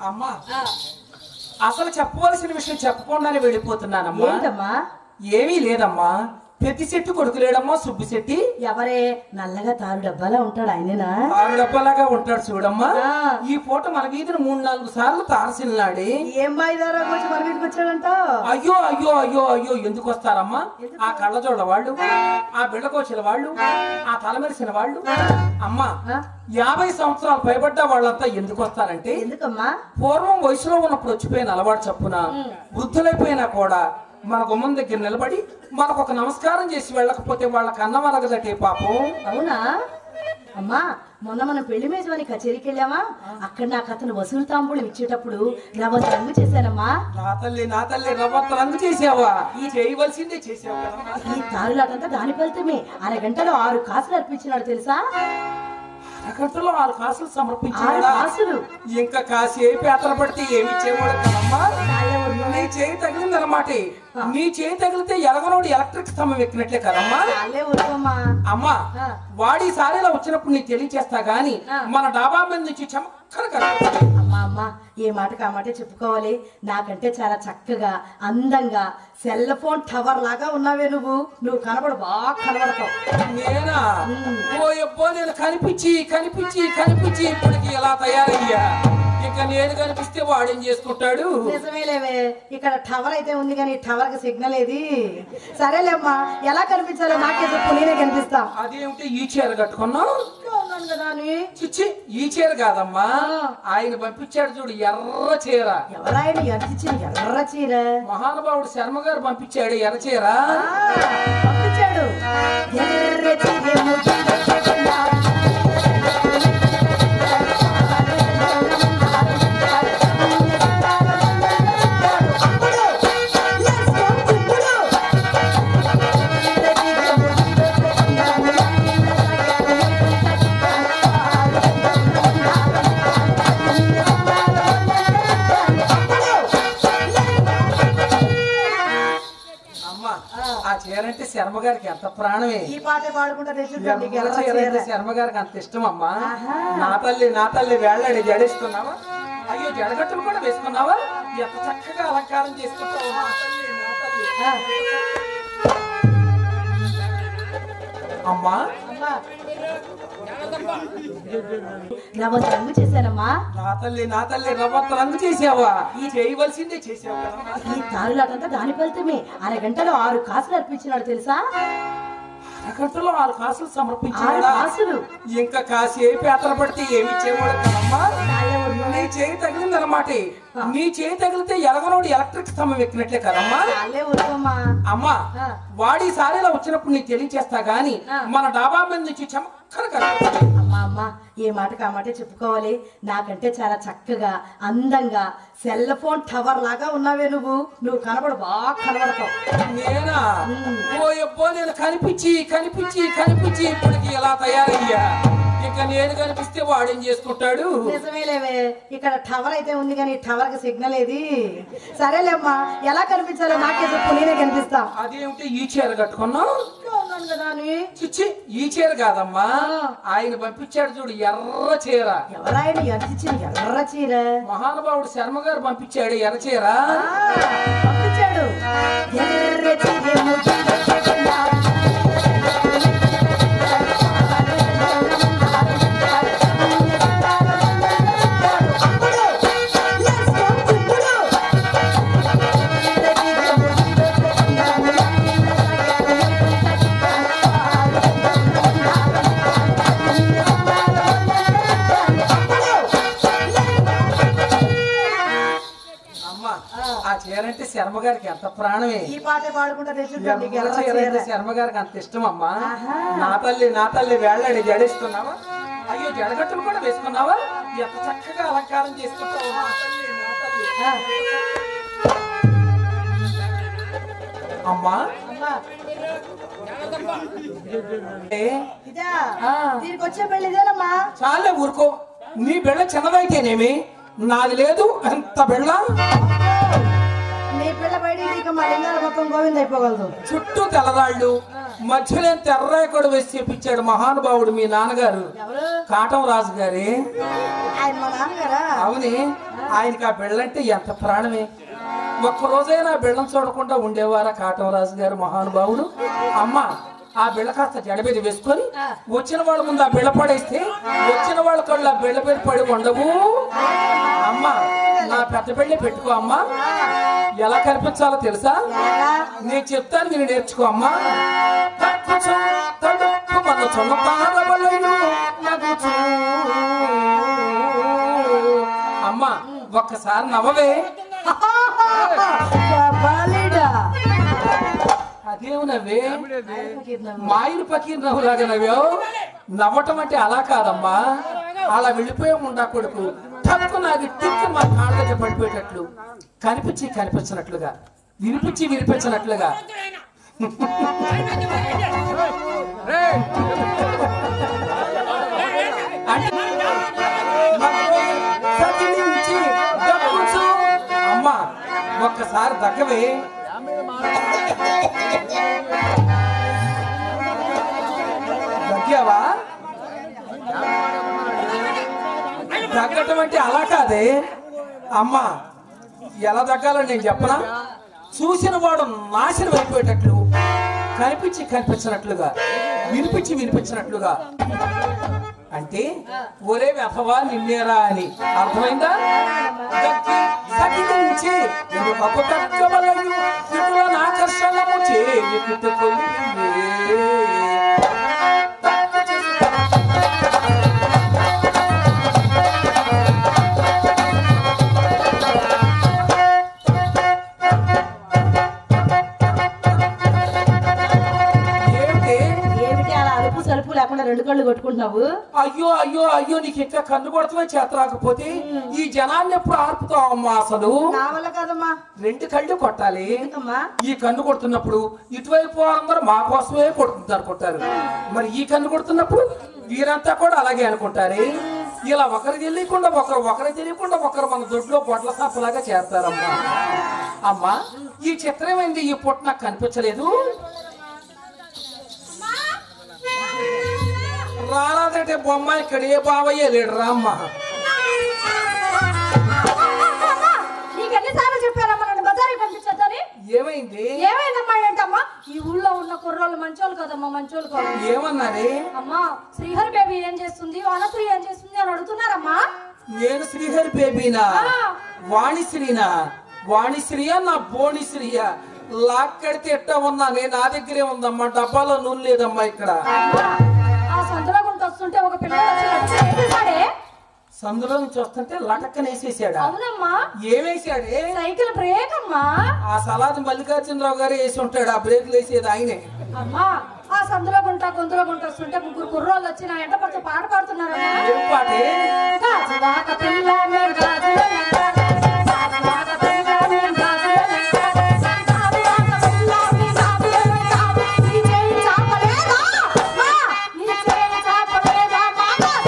అమ్మా అసలు చెప్పవలసిన విషయం చెప్పకుండానే వెళ్ళిపోతున్నానమ్మా ఏంటమ్మా ఏమీ లేదమ్మా పెద్ద చెట్టు కొడుకు లేడమ్మా సుబ్బి శెట్టి ఎవరే నల్లగా తారు డబ్బాలా ఉంటాడు ఆయనేనా ఆరు డబ్బలాగా ఉంటాడు చూడమ్మా ఆ. ఈ పూట మన వీధిని మూడు నాలుగు సార్లు తారసిల్లాడి ఏం బాయిదారా వచ్చి మన వీటికి వచ్చాడంట అయ్యో అయ్యో అయ్యో అయ్యో ఎందుకు వస్తారమ్మా ఆ కళ్ళజోళ్ళ వాళ్ళు ఆ బిళ్ళకోచిన వాళ్ళు ఆ తలమెరిసిన వాళ్ళు అమ్మా ఆ? యాభై సంవత్సరాలు పైబడ్డ వాళ్ళంతా ఎందుకు వస్తారంటే ఎందుకమ్మా పూర్వం వయసులో ఉన్నప్పుడు వచ్చిపోయిన అలవాటు చప్పున వృద్ధులైపోయినా కూడా మన గుమ్మం దగ్గర నిలబడి మనకు ఒక నమస్కారం చేసి వెళ్ళకపోతే వాళ్ళకి అన్నం అరగదటే పాపం అవునా అమ్మా మొన్న మనం పెళ్లి మేజవాని కచేరీకి వెళ్ళామా అక్కడ నాకు అతను వసూలు తాంబూలం ఇచ్చేటప్పుడు రవ్వ రంగు చేశానమ్మా నా తల్లి నా తల్లి రవ్వంత రంగు చేసావా ఈ చేయవలసిందే చేసావు కదమ్మా. ఈ తారులాటంతా దాని ఫలితమే అరగంటలో ఆరు కాసులు అర్పించినాడు తెలుసా అరగంటలో ఆరు కాసులు ఆరు సమర్పించాడా కాసులు ఇంకా కాసేపు యాత్ర పడితే ఏమి ఇచ్చేవాడు కదమ్మా చాలే ఊరు. నీ చేయి తగిలిందన్నమాట నీ చేయి తగిలితే ఎలగనోడు ఎలక్ట్రిక్ స్తంభం ఎక్కినట్లే కదమ్మా చాలే ఊరుకోమ్మా అమ్మా ఆ. వాడి సారీలో వచ్చినప్పుడు నీకు తెలియచేస్తా గాని ఆ. మన డాబా మీద నుంచి చమక్కన కనపడుతుంది. అమ్మా అమ్మా ఏ మాటకు ఆ మాటే చెప్పుకోవాలి నాకంటే చాలా చక్కగా అందంగా సెల్ ఫోన్ టవర్ లాగా ఉన్నావే నువ్వు నువ్వు కనబడు బాగా కనబడతావు నేనా ఓ ఎప్పో నేను కనిపించి కనిపించి కనిపించి ఇప్పటికి ఎలా తయారయ్యా ఇక నేను కనిపిస్తే వాడేం చేసుకుంటాడు నిజమేలేవే ఇక్కడ టవర్ అయితే ఉంది కానీ టవర్ కి సిగ్నల్ ఏది సరేలేమ్మా ఎలా కనిపించాలో నాకే చెప్పు నేనే కనిపిస్తా అదేమిటి ఈ చీర కట్టుకున్నావు ఇంట్లో ఉన్నాను కదా అని చిచ్చి ఈ చీర కాదమ్మా ఆయన పంపించాడు చూడు ఎర్ర చీర ఎవరాయన ఎర్చిచ్చింది ఎర్ర చీర మహానుభావుడు శర్మ గారు పంపించాడు ఎర్ర చీర ఆ, పంపించాడు ఎర్ర చీర ముద్దుగా అప్పుడు, let's go, ఇప్పుడు. అమ్మా ఆ చీర అంటే శర్మ గారికి ఎంత ప్రాణమే ఈ పాటే పాడుకుంటా తెచ్చుంటాను నీకు ఎర్ర ఎర్ర చీర చీర అంటే శర్మ గారికి అంత ఇష్టం అమ్మా ఆహా. నా తల్లి నా తల్లి వేళ్ళడి జడేసుకున్నావా అయ్యో జడగట్టులు కూడా వేసుకున్నావా ఎంత చక్కగా అలంకారం చేసుకుంటావు నా తల్లి నా తల్లి ఆ, అమ్మా అమ్మా. రవ్వ రంగు చేశానమ్మా నా తల్లి నా తల్లి రవ్వంత రంగు చేసావా ఈ చేయవలసిందే చేసావు కదమ్మా. ఈ తారులాటంతా దాని ఫలితమే అరగంటలో ఆరు కాసులు అర్పించినాడు తెలుసా అరగంటలో ఆరు కాసులు ఆరు సమర్పించాడా కాసులు ఇంకా కాసేపు యాత్ర పడితే ఏమి ఇచ్చేవాడు కదమ్మా చాలే ఊరు. నీ చేయి తగిలిందన్నమాట నీ చేయి తగిలితే ఎలగనోడు ఎలక్ట్రిక్ స్తంభం ఎక్కినట్లే కదమ్మా చాలే ఊరుకోమ్మా అమ్మా ఆ. వాడి సారీలో వచ్చినప్పుడు నీకు తెలియచేస్తా గాని ఆ. మన డాబా మీద నుంచి చమక్కన కనపడుతుంది. అమ్మా అమ్మా ఏ మాటకు ఆ మాటే చెప్పుకోవాలి నాకంటే చాలా చక్కగా అందంగా సెల్ ఫోన్ టవర్ లాగా ఉన్నావే నువ్వు నువ్వు కనబడు బాగా కనబడతావు నేనా ఓ ఎప్పో నేను కనిపించి కనిపించి కనిపించి ఇప్పటికి ఎలా తయారయ్యా ఇక నేను కనిపిస్తే వాడేం చేసుకుంటాడు నిజమేలేవే ఇక్కడ టవర్ అయితే ఉంది కానీ టవర్ కి సిగ్నల్ ఏది సరేలేమ్మా ఎలా కనిపించాలో నాకే చెప్పు నేనే కనిపిస్తా అదేమిటి ఈ చీర కట్టుకున్నావు ఇంట్లో ఉన్నాను కదా అని చిచ్చి ఈ చీర కాదమ్మా ఆయన పంపించాడు చూడు ఎర్ర చీర ఎవరాయన ఎర్చిచ్చింది ఎర్ర చీర మహానుభావుడు శర్మ గారు పంపించాడు ఎర్ర చీర ఆ, పంపించాడు ఎర్ర చీర ముద్దుగా అప్పుడు, let's go, ఇప్పుడు. అమ్మా ఆ చీర అంటే శర్మ గారికి ఎంత ప్రాణమే ఈ పాటే పాడుకుంటా తెచ్చుంటాను నీకు ఎర్ర ఎర్ర చీర అంటే చీర శర్మ గారికి అంత ఇష్టం అమ్మా ఆహా. నా తల్లి నా తల్లి వేళ్ళడి జడేసుకున్నావా అయ్యో జడగట్టులు కూడా వేసుకున్నావా ఎంత చక్కగా అలంకారం చేసుకుంటావు నా తల్లి నా తల్లి ఆ, అమ్మా అమ్మా ఏ, ఇదా ఆ. దీనికి వచ్చే పెళ్లి ఇదేనమ్మా చాలే ఊరుకో నీ బిళ్ళ చిన్నదైతేనేమి నాది లేదు ఎంత బిళ్ళ నీ పిల్ల బయట ఇక మా లింగాలు మొత్తం గోవింద అయిపోగలదు చుట్టూ తెల్లరాళ్ళు మధ్యలో తెర్రాయి కూడా వేసి చేపించాడు మహానుభావుడు మీ నాన్నగారు ఎవరు కాటం రాజు గారి ఆయన మా నాన్నగారా అవుని ఆయనకి ఆ బిళ్ళంటే ఎంత ప్రాణమే ఒక్క రోజైనా ఆ బిళ్ళం చూడకుండా ఉండేవారా కాటం రాజు గారు మహానుభావుడు అమ్మ ఆ బిళ్ళ కాస్త జడ మీద వేసుకొని వచ్చిన వాళ్ళ ముందు ఆ బిళ్ళ పడేస్తే వచ్చిన వాళ్ళ కళ్ళు ఆ బిళ్ళ మీద పడి ఉండవు అమ్మ నా పెద్ద బిళ్ళే పెట్టుకో అమ్మా ఎలా కనిపించాలో తెలుసా ఎలాగా? నేను చెప్తాను మీరు నేర్చుకో అమ్మా తక్కుచు, తడుక్కు మన చొన్న పాదవలయు నగుచు. అమ్మా ఒక్కసారి నవ్వవే బాలీడా. అదేమి నవ్వే ఆయనకి నవ్వు. మాయిలు పకీర్ నవ్వులాగా నవ్వావు నవ్వటం అంటే అలా కాదమ్మా అలా వెళ్ళిపోయే ఉండా కొడుకు తప్పు నాది తిక్కి మా కాళ్ళ దగ్గర పడిపోయేటట్లు కనిపించి కనిపించినట్లుగా వినిపించి వినిపించినట్లుగా అంటే మనకు సకిలించి దక్కుచు. అమ్మా ఒక్కసారి దగ్గవే దగ్గావా దగ్గటం అంటే అలా కాదే అమ్మా ఎలా దగ్గాలని నేను చెప్పనా చూసిన వాడు నాశనం అయిపోయేటట్లు కనిపించి కనిపించినట్లుగా వినిపించి వినిపించినట్లుగా అంటే ఒరే వ్యథవా నిన్నేరా అని అర్థమైందా దక్కి సకిలించి నిన్ను అపతక్కవలయు ఇటులను ఆకర్షణము చేయి కుట్టుకొలివే. తప్పు చేసి ఏమిటి ఏమిటి అలా అలుపు సలుపు లేకుండా రెండు కళ్ళు కొట్టుకుంటున్నావు అయ్యో అయ్యో అయ్యో నీకు ఇంకా కన్ను కొడతమే చేత రాకపోతే ఈ జనాన్ని ఎప్పుడు ఆర్పుతావు అమ్మా అసలు నా వల్ల కాదమ్మా రెండు కళ్ళు కొట్టాలి ఎందుకమ్మా ఈ కన్ను కొడుతున్నప్పుడు ఇటువైపు వారందరూ మా కోసమే కొడుతుంది అనుకుంటారు మరి ఈ కన్ను కొడుతున్నప్పుడు వీరంతా కూడా అలాగే అనుకుంటారే ఇలా ఒకరు తెలియకుండా ఒకరు ఒకరు తెలియకుండా ఒకరు మన దొడ్లో పొట్ల సాపలాగా చేస్తారమ్మా అమ్మా ఈ చిత్రం ఏంది ఈ పుట్ట నాకు కనిపించలేదు రాలేదంటే బొమ్మ ఇక్కడ ఏ బావయ్య లేడు రామ్మ నీకు ఎన్నిసార్లు చెప్పారమ్మా నన్ను బజార్కి పంపించొద్దని ఏమైంది ఏమైందమ్మా ఏంటమ్మా ఈ ఊళ్ళో ఉన్న కుర్రోళ్ళు మంచోళ్ళు కదమ్మా మంచోళ్ళు కాదు ఏమన్నారే అమ్మా శ్రీహరి బేబీ ఏం చేస్తుంది వానశ్రీ ఏం చేస్తుంది అని అడుగుతున్నారమ్మా నేను శ్రీహరి బేబీనా వాణిశ్రీనా వాణిశ్రీయా నా బోణిశ్రీయా లాక్కడితే ఎట్ట ఉన్నా నేను నా దగ్గరే ఉందమ్మా డబ్బాలో నూనె లేదమ్మా ఇక్కడ అమ్మా, ఆ సందులో గుంట వస్తుంటే ఒక పిల్లలు వచ్చి లక్ష్మి ఏం చేశాడే సందులో నుంచి వస్తుంటే లటక్కనేసేసాడా అవునమ్మా ఏమేసాడే సైకిల్ బ్రేక్ అమ్మా ఆ సలాది మల్లికార్జునరావు గారు వేసి ఉంటాడు ఆ బ్రేకులు వేసేది ఆయనే అమ్మా ఆ సందులో గుంట గొంతులో గుంట వస్తుంటే ముగ్గురు కుర్రోళ్ళు వచ్చి నా ఎంట పడుతూ పాట పాడుతున్నారమ్మా ఏం పాటే గాజువాక పిల్ల మేం గాజుల లంక. గాజువాక పిల్ల మేం గాజుల లంక. గాజువాక పిల్ల మేం గాజుల లంక. నీ చేయి చాపలేదా? మా, నీ చేయి చాపలేదా? మా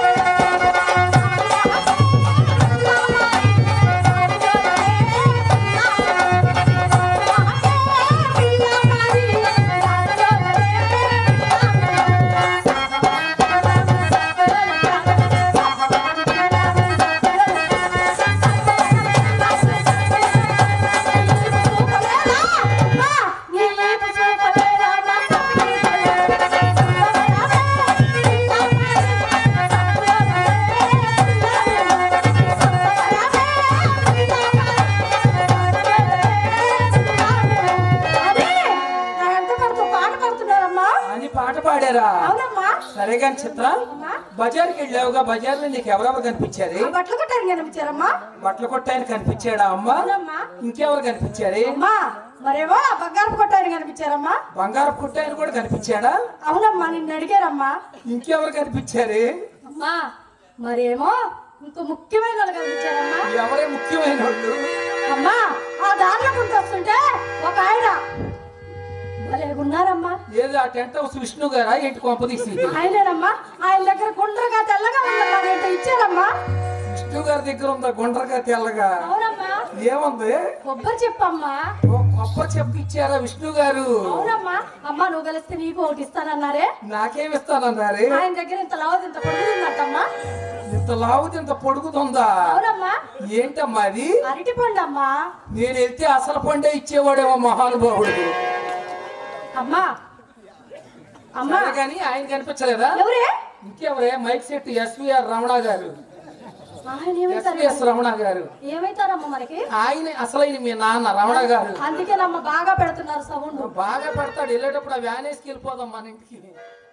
పాట పాడుతున్నారమ్మా అని పాట పాడారా అవునమ్మా సరే గాని చిత్ర అమ్మా బజార్కి వెళ్ళావుగా బజార్లో నీకు ఎవరెవరు కనిపించారు ఆ బట్టలు కొట్టారు కనిపించారమ్మా బట్టలు కొట్టాయని కనిపించాడా అమ్మా అవునమ్మా ఇంకెవరు కనిపించారే అమ్మా మరేమో ఆ బంగారు కొట్టారు కనిపించారమ్మా బంగారు పుట్టాయని కూడా కనిపించాడా అవునమ్మా నిన్ను అడిగారమ్మా ఇంకెవరు కనిపించారే అమ్మా మరేమో ఇంకో ముఖ్యమైన వాళ్ళు కనిపించారమ్మా ఎవరే ముఖ్యమైన వాళ్ళు అమ్మా ఆ దారిలో గుంట వస్తుంటే ఒక ఆయన భలే ఉన్నారమ్మా ఏది ఆ టెంట్ హౌస్ విష్ణు గారా ఏంటి కొంపదీసి ఆయనేనమ్మా ఆయన దగ్గర గుండ్రగా తెల్లగా ఉందమ్మా ఏంటో ఇచ్చారమ్మా విష్ణు గారి దగ్గర ఉందా గుండ్రగా తెల్లగా అవునమ్మా ఏముంది కొబ్బరి చెప్పమ్మా ఓ గొప్ప చెప్పు ఇచ్చారా విష్ణు గారు అవునమ్మా అమ్మ నువ్వు కలిస్తే నీకు ఒకటి ఇస్తానన్నారే నాకేమిస్తానన్నారే ఆయన దగ్గర ఇంత లావది ఇంత పొడుగుందంటమ్మా ఇంత లావుది ఇంత పొడుగుతుందా అవునమ్మా ఏంటమ్మా అది అరటి పండు అమ్మా నేను వెళ్తే అసలు పండే ఇచ్చేవాడేమో మహానుభావుడు అమ్మా అమ్మా సరే కానీ ఆయన కనిపించలేదా ఎవరే ఇంకెవరే మైక్ సెట్ ఎస్విఆర్ రమణ గారు ఆయన ఏమైతారు ఎస్విఎస్ రమణ గారు ఏమైతారమ్మా మనకి ఆయన అసలైన మీ నాన్న రమణ గారు అందుకేనమ్మా బాగా పెడుతున్నారు సౌండ్ బాగా పెడతాడు వెళ్ళేటప్పుడు ఆ వ్యాన్ వేసుకు వెళ్ళిపోదాం మన ఇంటికి